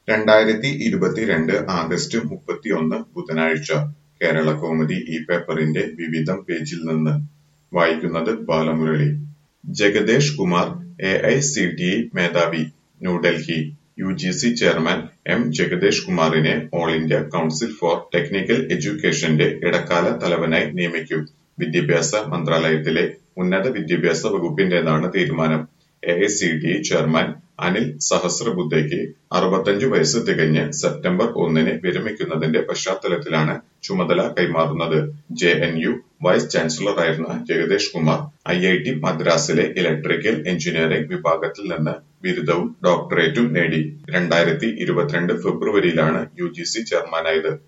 രണ്ടായിരത്തി ഇരുപത്തിരണ്ട് ആഗസ്റ്റ് മുപ്പത്തിയൊന്ന് ബുധനാഴ്ച കേരളകൗമുദി ഈ പേപ്പറിന്റെ വിവിധം പേജിൽ നിന്ന് വായിക്കുന്നത് Balamurali Jagadesh Kumar A I C T E മേധാവി New Delhi U G C chairman M Jagadesh കുമാറിനെ all India council for technical എഡ്യൂക്കേഷന്റെ ഇടക്കാല തലവനായി നിയമിക്കും വിദ്യാഭ്യാസ മന്ത്രാലയത്തിലെ ഉന്നത വിദ്യാഭ്യാസ വകുപ്പിന്റേതാണ് തീരുമാനം A I C T E chairman Anil സഹസ്രബുദ്ധയ്ക്ക് അറുപത്തഞ്ചു വയസ്സ് തികഞ്ഞ് സെപ്റ്റംബർ ഒന്നിന് വിരമിക്കുന്നതിന്റെ പശ്ചാത്തലത്തിലാണ് ചുമതല കൈമാറുന്നത് ജെ എൻ യു വൈസ് ചാൻസലറായിരുന്ന Jagadesh Kumar I I T മദ്രാസിലെ ഇലക്ട്രിക്കൽ എഞ്ചിനീയറിംഗ് വിഭാഗത്തിൽ നിന്ന് ബിരുദവും ഡോക്ടറേറ്റും നേടി രണ്ടായിരത്തി ഇരുപത്തിരണ്ട് ഫെബ്രുവരിയിലാണ് യു ജി സി ചെയർമാനായത്